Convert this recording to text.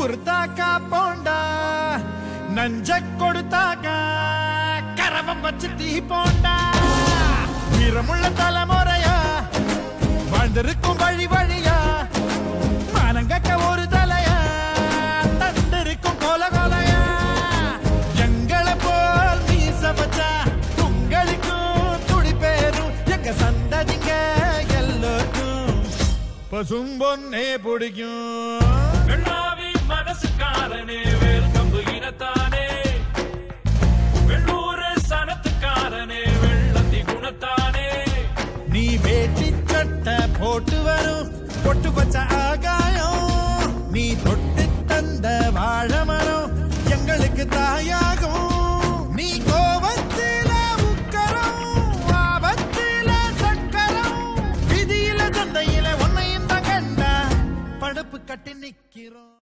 குர்தாக்கா போண்டா நஞ்ச கொடுத்தாக்கா கரவம் வச்சு தீ போண்டா வீரமுள்ள தலைமுறையா வாழ்ந்திருக்கும் வழி வழியா மானங்கக்க ஒரு தலையா தந்திருக்கும் கோல கோலையா எங்களை போல் மீச வச்சா உங்களுக்கும் துடி பேரும் எங்க சந்ததிங்க எல்லோருக்கும் பசும்பொன்னே பிடிக்கும் வெள்ளாவி மனசுக்காரனே வேல் கம்பு இனத்தானே வெள்ளூர சனத்துக்காரனே வெள்ளந்தி குணத்தானே நீ வேட்டி சட்டை போட்டு வரும் பொட்டு வச்ச ஆகாயம் நீ தொட்டு தந்த வாழ மரம் எங்களுக்கு தாயாகும் நீ கோவத்தில உக்கரம் ஆபத்தில சக்கரம் விதியில சந்தையில உன்னையும் தான் கண்டா படுப்பு கட்டி நிக்கிறோம்